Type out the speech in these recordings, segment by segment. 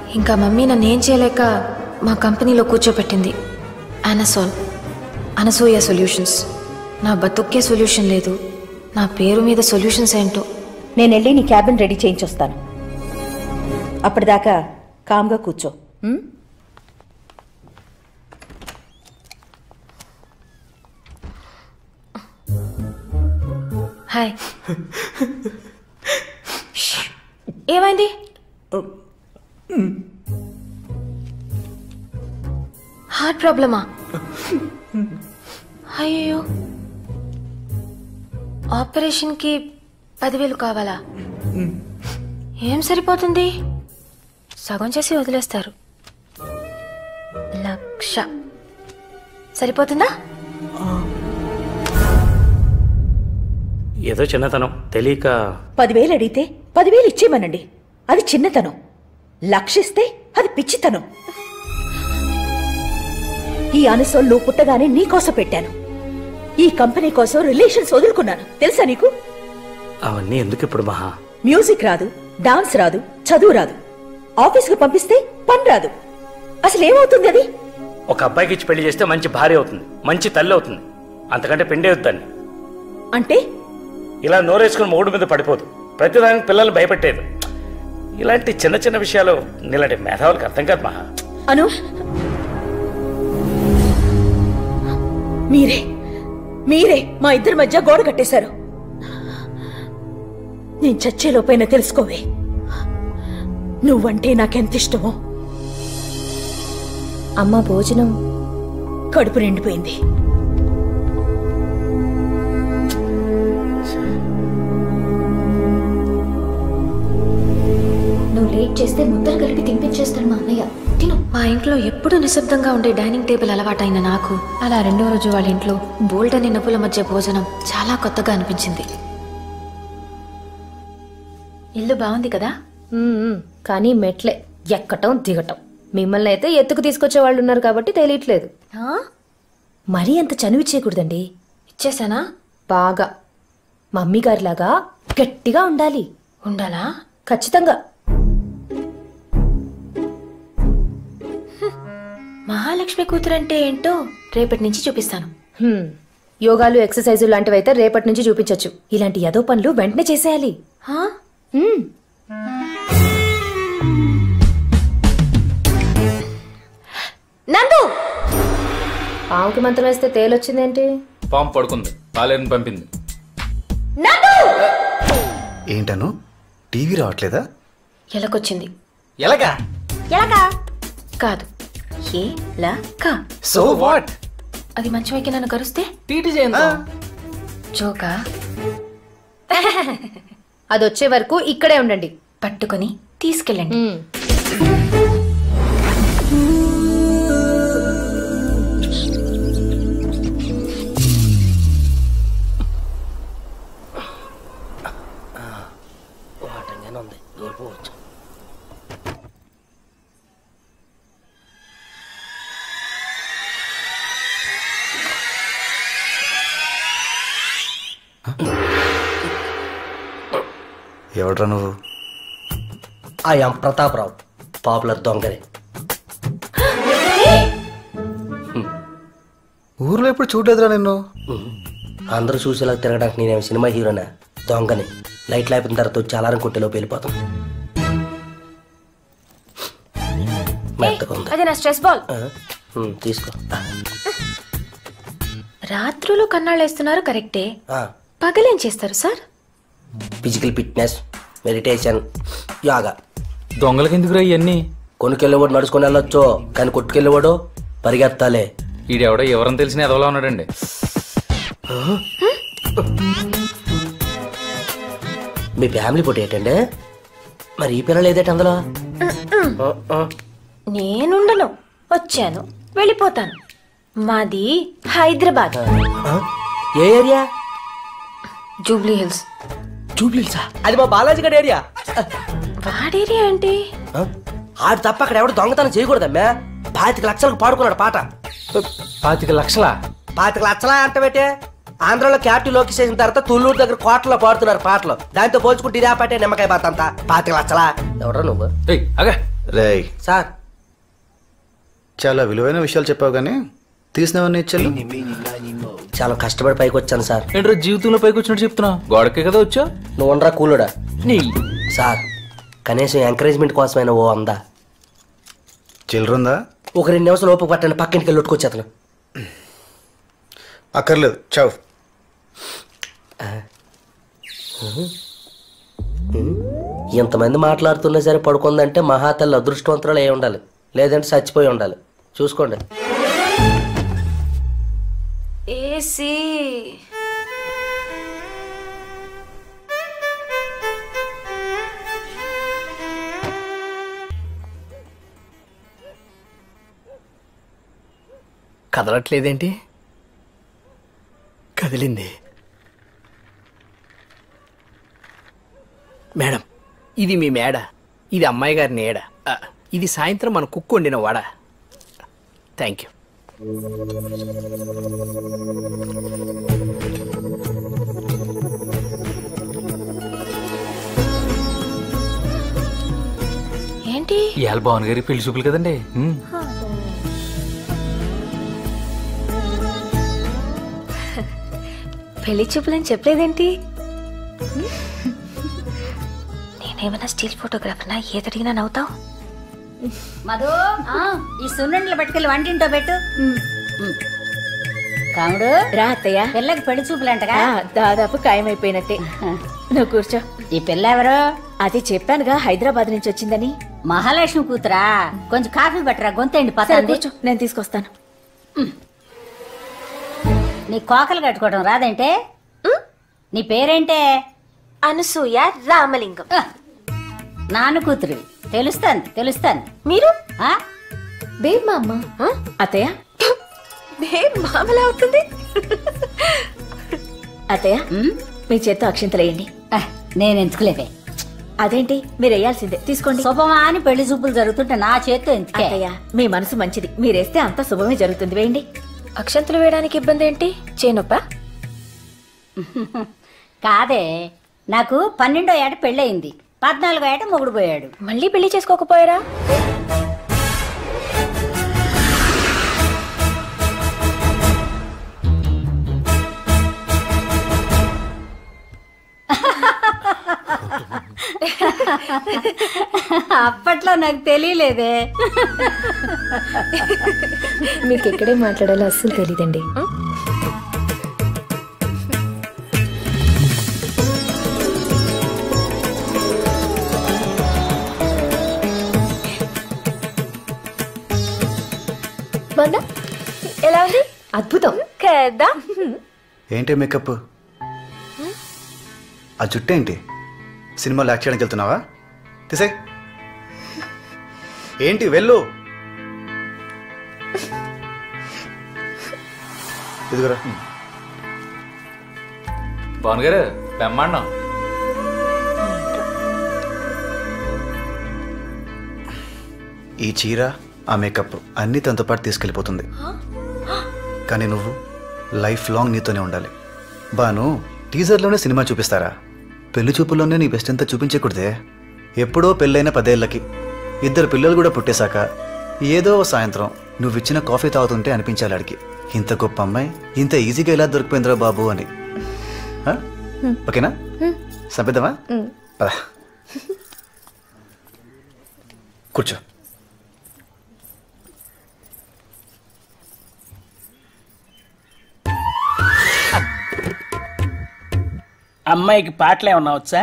ఇంకా మమ్మీ నన్ను ఏం చేయలేక మా కంపెనీలో కూర్చోపెట్టింది అనసాల్ అనసూయ సొల్యూషన్స్ నా బతుక్కే సొల్యూషన్ లేదు నా పేరు మీద సొల్యూషన్స్ ఏంటో నేను వెళ్ళి నీ క్యాబిన్ రెడీ చేయించొస్తాను అప్పటిదాకా కామ్గా కూర్చో ఉం? హాయ్ ష్. ఏమైంది హార్ట్ ప్రాబ్లమా అయ్యో ఆపరేషన్కి పదివేలు కావాలా ఏం సరిపోతుంది సగం చేసి వదిలేస్తారు లక్ష సరిపోతుందా ఏదో చిన్నతనం తెలియక పదివేలు అడిగితే పదివేలు ఇచ్చేయమనండి అది చిన్నతనం లక్షిస్తే అది పిచ్చితనం ఈ అనుసోల్ నువ్వు పుట్టగానే నీకోసం పెట్టాను ఈ కంపెనీ కోసం రిలేషన్స్ వదులుకున్నాను తెలుసా నీకు అవన్నీ ఎందుకు ఇప్పుడు మహా మ్యూజిక్ రాదు డాన్స్ రాదు చదువు రాదు ఆఫీస్కి పంపిస్తే పని రాదు అసలు ఏమవుతుంది అది ఒక అబ్బాయికి ఇచ్చి పెళ్లి చేస్తే మంచి భార్య అవుతుంది మంచి తల్లి అవుతుంది అంతకంటే పెండే వద్దని అంటే ఇలా నోరేసుకుని మూడు మీద పడిపోదు ప్రతిదానికి పిల్లలు భయపెట్టేది ఇలాంటి చిన్న చిన్న విషయాలు ఇలాంటి మేధావులకు అర్థం కాదు మహా అను మీరే మీరే మా ఇద్దరి మధ్య గోడ కట్టేశారు నేను చచ్చేలోపైనా తెలుసుకోవే నువ్వంటే నాకెంత ఇష్టమో అమ్మ భోజనం కడుపు నిండిపోయింది నువ్వు లేట్ చేస్తే ముద్దలు కలిపి తినిపించేస్తాడు మా అన్నయ్య తిను మా ఇంట్లో ఎప్పుడూ నిశ్శబ్దంగా ఉండే డైనింగ్ టేబుల్ అలవాటైన నాకు అలా రెండో రోజు వాళ్ళ ఇంట్లో బోల్డ్ అని నవ్వుల మధ్య భోజనం చాలా కొత్తగా అనిపించింది ఇల్లు బాగుంది కదా మ్మ్. కానీ మెట్లే ఎక్కటం దిగటం మిమ్మల్ని అయితే ఎత్తుకు తీసుకొచ్చే వాళ్ళు ఉన్నారు కాబట్టి తెలియట్లేదు ఆ? మరీ అంత చనువు ఇచ్చేయకూడదండి ఇచ్చేసానా బాగా మమ్మీ గారిలాగా గట్టిగా ఉండాలి ఉండాలా ఖచ్చితంగా మహాలక్ష్మి కూతురంటే ఏంటో రేపటి నుంచి చూపిస్తాను హ్మ్. యోగాలు ఎక్సర్సైజు లాంటివైతే రేపటి నుంచి చూపించొచ్చు ఇలాంటి యదో పనులు వెంటనే చేసేయాలి ఆ? హ్మ్. నందు పావుకి మంత్రం వేస్తే తేలొచ్చిందేంటి పాము పడుకుంది పాలేరుని పంపింది ఏంటను టీవీ రావట్లేదా ఎలకొచ్చింది ఎలాగా కాదు ఏ లా కా సో వాట్ అది మంచి వైకి నన్ను కరుస్తే టీటీ చేయండి జోకా అది వచ్చే వరకు ఇక్కడే ఉండండి పట్టుకొని తీసుకెళ్ళండి హ్మ్. ఉంది దూరిపోవచ్చు ఎవడ్రా నువ్వు ఐఎమ్ ప్రతాపరావు పాపులర్ దొంగని ఊర్లో ఎప్పుడు చూడలేదురా నిన్ను అందరూ చూసేలా తిరగడానికి నేనేం సినిమా హీరోనా దొంగని లైట్ అయిపోయిన తర్వాత వచ్చి అలారం కొట్టేలోపు వెళ్ళిపోతాం మెత్తగా ఉంది అది నా స్ట్రెస్ బాల్ ఆ, ఉమ్, తీసుకో రాత్రులు కన్నాళ్ళు వేస్తున్నారు కరెక్టే ఆ, పగలేం చేస్తారు sir physical fitness meditation yoga దొంగలకి ఎందుకురా ఇవన్నీ కొనుకెళ్ళేవాడు నడుచుకొని వెళ్ళొచ్చు కానీ కొట్టుకెళ్ళేవాడు పరిగెత్తాలే ఈడెవడో ఎవరని తెలిసిన ఎదవలా ఉన్నాడండి మీ ఫ్యామిలీ ఫోటో ఏంటండి మరి ఈ పిల్లలు ఏదేటి అందులో ఆ, ఆ. నేనుండను వచ్చాను వెళ్ళిపోతాను మాది హైదరాబాద్ ఆ? ఏ ఏరియా జూబ్లీ హిల్స్ జూబ్లీసా అది మా బాలాజీ గడ్ ఏరియా వాడేరియా ఏంటి ఆ? ఆడు తప్ప అక్కడ ఎవడు దొంగతనం చేయకూడదమ్మా పాతిక లక్షలకు పాడుకున్నాడు పాట పాతిక లక్షలా పాతిక లక్షలా అంటబెట్టే ఆంధ్రలో క్యాపిటల్ లోకి చేసిన తర్వాత తుళ్ళూరు దగ్గర కోటలో పాడుతున్నారు పాటలు దాంతో పోల్చుకుంటే ఇదే పాటే నిమ్మకాయ పాత అంతా పాతిక లక్షలా ఎవడరా నువ్వు ఏయ్ అగా రేయ్ సార్ చాలా విలువైన విషయాలు చెప్పావు కానీ తీసినవన్నీ ఇచ్చాను చాలా కష్టపడి పైకి వచ్చాను సార్ ఏంట్రా జీవితంలో పైకి వచ్చినట్టు చెప్తున్నా గోడకే కదా వచ్చా నువ్వు ఉండరా కూలుడా నీ సార్ కనీసం ఎంకరేజ్మెంట్ కోసమైనా ఓ అందా చిల్లరుందా ఒక రెండు నిమిషాలు ఓపిక పట్టండి పక్కింటికి వెళ్ళి కొట్టుకొచ్చేతను అక్కర్లేదు చావు ఇంతమంది మాట్లాడుతున్నా సరే పడుకుందంటే మహాతల్లి అదృష్టవంతురాలు అయి ఉండాలి లేదంటే చచ్చిపోయి ఉండాలి చూసుకోండి ఏసీ కదలట్లేదేంటి కదిలింది మేడం ఇది మీ మేడ ఇది అమ్మాయి గారి నీడ ఆ, ఇది సాయంత్రం మన కుక్కు వండిన వడ థ్యాంక్ యూ ఏంటి ఇవాళ భావన్ గారి పెళ్లి చూపులు కదండి ఉమ్. పెళ్లి చూపులని చెప్పలేదేంటి నేనేమైనా స్టీల్ ఫోటోగ్రాఫర్నా ఏదడిగినా నవ్వుతావు మధు ఈ సున్నుండలు పట్టుకెళ్ళి వంటింటో పెట్టు కాముడు రా అత్తయ్య పిల్లకి పెళ్లి చూపులంటగా ఆ, దాదాపు ఖాయమైపోయినట్టే నువ్వు కూర్చో ఈ పిల్ల ఎవరు అది చెప్పానుగా హైదరాబాద్ నుంచి వచ్చిందని మహాలక్ష్మి కూతురా కొంచెం కాఫీ పట్టరా గొంతండి సరే పతండి కూర్చో నేను తీసుకొస్తాను నీ కోకలు కట్టుకోవడం రాదంటే నీ పేరేంటే అనసూయ రామలింగం ఆ, నాన్న కూతురివి తెలుస్తాను తెలుస్తాను మీరు ఆ? బేబ్ మా అమ్మ అత్తయ్య బేబ్ మామలా అవుతుంది అత్తయ్య ఉమ్, మీ చేత్తో అక్షింతలేయండి ఆ, నేను ఎందుకులేవే అదేంటి మీరు వేయాల్సిందే తీసుకోండి శుభమా అని పెళ్లి చూపులు జరుగుతుంటే నా చేత్తో ఎందుకే అత్తయ్య మీ మనసు మంచిది మీరేస్తే అంతా శుభమే జరుగుతుంది వేయండి అక్షంతలు వేయడానికి ఇబ్బంది ఏంటి చేనొప్ప కాదే నాకు పన్నెండో ఏట పెళ్ళయింది పద్నాలుగో ఏట మొగుడు పోయాడు మళ్ళీ పెళ్లి చేసుకోకపోయారా అప్పట్లో నాకు తెలియలేదే మీకు ఎక్కడే మాట్లాడాలో అస్సలు తెలియదండి బాగుందా ఎలా ఉంది అద్భుతం కదా ఏంటి మేకప్ ఆ జుట్టు ఏంటి సినిమాలో యాక్ట్ చేయడానికి వెళ్తున్నావా తీసే ఏంటి వెళ్ళు ఇదిగురా భావన్ గారు బ్రహ్మాండం ఈ చీర ఆ మేకప్ అన్నీ తనతో పాటు తీసుకెళ్ళిపోతుంది కానీ నువ్వు లైఫ్ లాంగ్ నీతోనే ఉండాలి బాను టీజర్లోనే సినిమా చూపిస్తారా పెళ్లి చూపుల్లోనే నీ బెస్ట్ అంతా చూపించకూడదే ఎప్పుడో పెళ్ళైన పదేళ్లకి ఇద్దరు పిల్లలు కూడా పుట్టేశాక ఏదో ఓ సాయంత్రం నువ్వు ఇచ్చిన కాఫీ తాగుతుంటే అనిపించాలి ఆడికి ఇంత గొప్ప అమ్మాయి ఇంత ఈజీగా ఎలా దొరికిపోయిందిరా బాబు అని ఆ? ఓకేనా సంపిద్దామా పద కూర్చో అమ్మాయికి పాటలు ఏమన్నా వచ్చా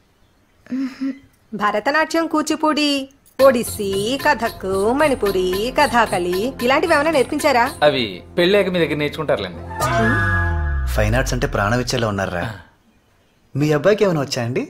భరతనాట్యం కూచిపూడి ఒడిస్సీ కథక్ మణిపురి కథాకళి ఇలాంటివి ఏమైనా నేర్పించారా అవి పెళ్ళాక మీ దగ్గర నేర్చుకుంటారులేండి ఫైన్ ఆర్ట్స్ అంటే ప్రాణం ఇచ్చేలా ఉన్నారా మీ అబ్బాయికి ఏమైనా వచ్చా అండి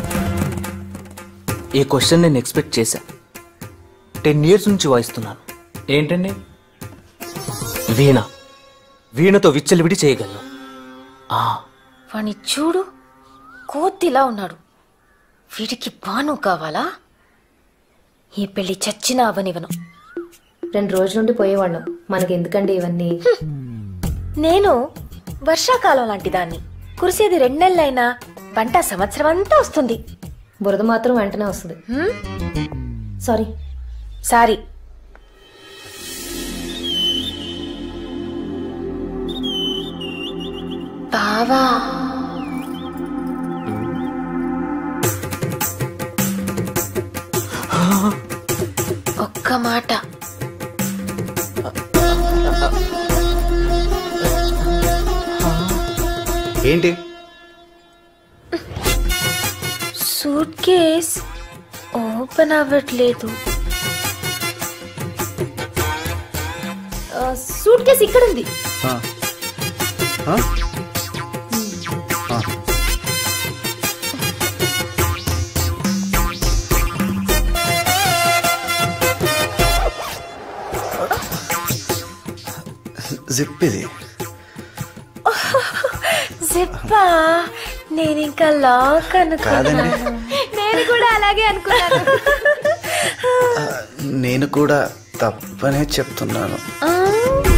ఈ క్వశ్చన్ నేను ఎక్స్పెక్ట్ చేశా టెన్ ఇయర్స్ నుంచి వాయిస్తున్నాను ఏంటండి వీణ వీణతో విచ్చలవిడి చేయగలను ఆ వాణ్ణి చూడు కోతిలా ఉన్నాడు వీడికి బాను కావాలా ఈ పెళ్లి చచ్చినా అవనివను రెండు రోజుల నుండి పోయేవాళ్ళం మనకి ఎందుకండి ఇవన్నీ నేను వర్షాకాలం లాంటి దాన్ని కురిసేది రెండు నెలలైనా పంట సంవత్సరం అంతా వస్తుంది బురద మాత్రం వెంటనే వస్తుంది హ్మ్? సారీ సారీ బావా ఒక్క మాట ఏంటి సూట్ కేస్ ఓపెన్ అవ్వట్లేదు సూట్ కేసు ఇక్కడ ఉంది ఆ. ఆ? ఆ. జిప్ ఇది జిప్పా నేను ఇంకా లాక్ అనుకున్నాను నేను కూడా అలాగే అనుకున్నాను నేను కూడా తప్పనే చెప్తున్నాను ఆ,